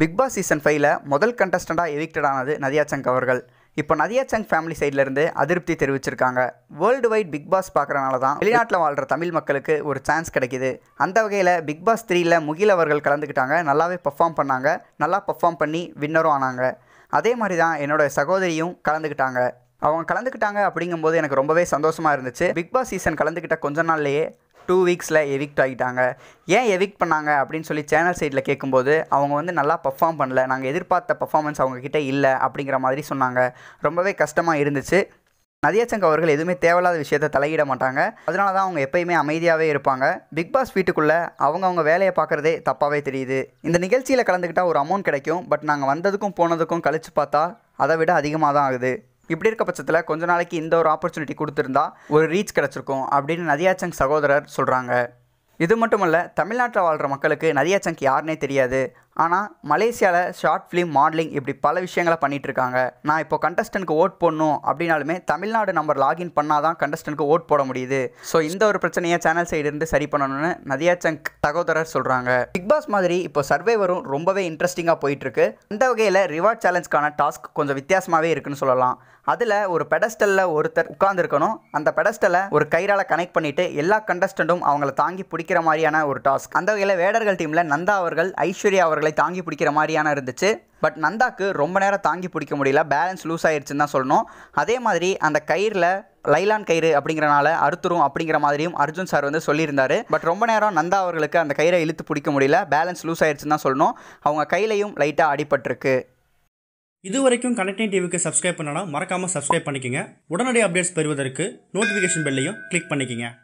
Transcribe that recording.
big Boss season ஃபைவ்ல முதல் கண்டஸ்டண்டாக evicted ஆனது நதியா சங்க் அவர்கள் இப்போ நதியா சங்க் ஃபேமிலி சைட்லேருந்து அதிருப்தி தெரிவிச்சிருக்காங்க வேர்ல்டு வைட் பிக் பாஸ் பார்க்குறனால தான் வெளிநாட்டில் வாழ்கிற தமிழ் மக்களுக்கு ஒரு சான்ஸ் கிடைக்குது அந்த வகையில் பிக் பாஸ் த்ரீல முகில் அவர்கள் கலந்துக்கிட்டாங்க நல்லாவே பர்ஃபார்ம் பண்ணாங்க நல்லா பர்ஃபார்ம் பண்ணி வின்னரும் ஆனாங்க அதே மாதிரி தான் என்னோட சகோதரியும் கலந்துக்கிட்டாங்க அவங்க கலந்துக்கிட்டாங்க அப்படிங்கும்போது எனக்கு ரொம்பவே சந்தோஷமாக இருந்துச்சு பிக் பாஸ் சீசன் கலந்துக்கிட்ட கொஞ்ச நாள்லேயே டூ வீக்ஸில் எவிக்ட் ஆகிட்டாங்க ஏன் எவிக்ட் பண்ணாங்க அப்படின்னு சொல்லி சேனல் சைடில் கேட்கும்போது அவங்க வந்து நல்லா பர்ஃபார்ம் பண்ணல நாங்கள் எதிர்பார்த்த பர்ஃபார்மன்ஸ் அவங்கக்கிட்ட இல்லை அப்படிங்கிற மாதிரி சொன்னாங்க ரொம்பவே கஷ்டமாக இருந்துச்சு நதியாச்சங்க அவர்கள் எதுவுமே தேவையில்லாத விஷயத்தை தலையிட மாட்டாங்க அதனால தான் அவங்க எப்பயுமே அமைதியாகவே இருப்பாங்க பிக் பாஸ் வீட்டுக்குள்ளே அவங்கவுங்க வேலையை பார்க்குறதே தப்பாகவே தெரியுது இந்த நிகழ்ச்சியில் கலந்துக்கிட்டால் ஒரு அமௌண்ட் கிடைக்கும் பட் நாங்கள் வந்ததுக்கும் போனதுக்கும் கழிச்சு பார்த்தா அதை விட அதிகமாக தான் ஆகுது இப்படி இருக்க பட்சத்தில் கொஞ்ச நாளைக்கு இந்த ஒரு ஆப்பர்ச்சுனிட்டி கொடுத்துருந்தா ஒரு ரீச் கிடச்சிருக்கும் அப்படின்னு நதியாச்சங் சகோதரர் சொல்கிறாங்க இது மட்டும் இல்லை தமிழ்நாட்டில் வாழ்கிற மக்களுக்கு நதியாச்சங்க் யாருனே தெரியாது ஆனால் மலேசியாவில் ஷார்ட் ஃபிலிம் மாடலிங் இப்படி பல விஷயங்களை பண்ணிட்டு இருக்காங்க நான் இப்போ கண்டஸ்டன்ட்க்கு ஓட் போடணும் அப்படின்னாலுமே தமிழ்நாடு நம்பர் லாகின் பண்ணால் தான் கண்டஸ்டன்ட்க்கு ஓட் போட முடியுது ஸோ இந்த ஒரு பிரச்சனையை சேனல் சைடு இருந்து சரி பண்ணணும்னு நதியாச்சங்க் சகோதரர் சொல்கிறாங்க பிக் பாஸ் மாதிரி இப்போ சர்வேவரும் ரொம்பவே இன்ட்ரெஸ்டிங்காக போயிட்டு இருக்கு அந்த வகையில் ரிவார்ட் சேலஞ்ச்க்கான டாஸ்க் கொஞ்சம் வித்தியாசமாகவே இருக்குன்னு சொல்லலாம் அதில் ஒரு பெடஸ்டலில் ஒருத்தர் உட்காந்துருக்கணும் அந்த பெடஸ்டலை ஒரு கயிறால் கனெக்ட் பண்ணிட்டு எல்லா கண்டஸ்டண்ட்டும் அவங்கள தாங்கி பிடிக்கிற மாதிரியான ஒரு டாஸ்க் அந்த வகையில் வேடர்கள் டீமில் நந்தா அவர்கள் ஐஸ்வர்யா அவர்களை தாங்கி பிடிக்கிற மாதிரியான இருந்துச்சு பட் நந்தாக்கு ரொம்ப நேரம் தாங்கி பிடிக்க முடியல பேலன்ஸ் லூஸ் ஆயிடுச்சுன்னு தான் சொல்லணும் அதே மாதிரி அந்த கயிறில் லைலான் கயிறு அப்படிங்கிறனால அறுத்துரும் அப்படிங்கிற மாதிரியும் அர்ஜுன் சார் வந்து சொல்லியிருந்தாரு பட் ரொம்ப நேரம் நந்தா அவர்களுக்கு அந்த கயிறை இழுத்து பிடிக்க முடியல பேலன்ஸ் லூஸ் ஆயிடுச்சுன்னு தான் சொல்லணும் அவங்க கையிலையும் லைட்டாக அடிபட்டிருக்கு இது வரைக்கும் கனெக்டிங் டிவிக்கு சப்ஸ்கிரைப் பண்ணனா மறக்காமல் சப்ஸ்கிரைப் பண்ணிக்கங்க உடனடி அப்டேட்ஸ் பெறுவதற்கு நோட்டிஃபிகேஷன் பெல்லையும் கிளிக் பண்ணிக்கங்க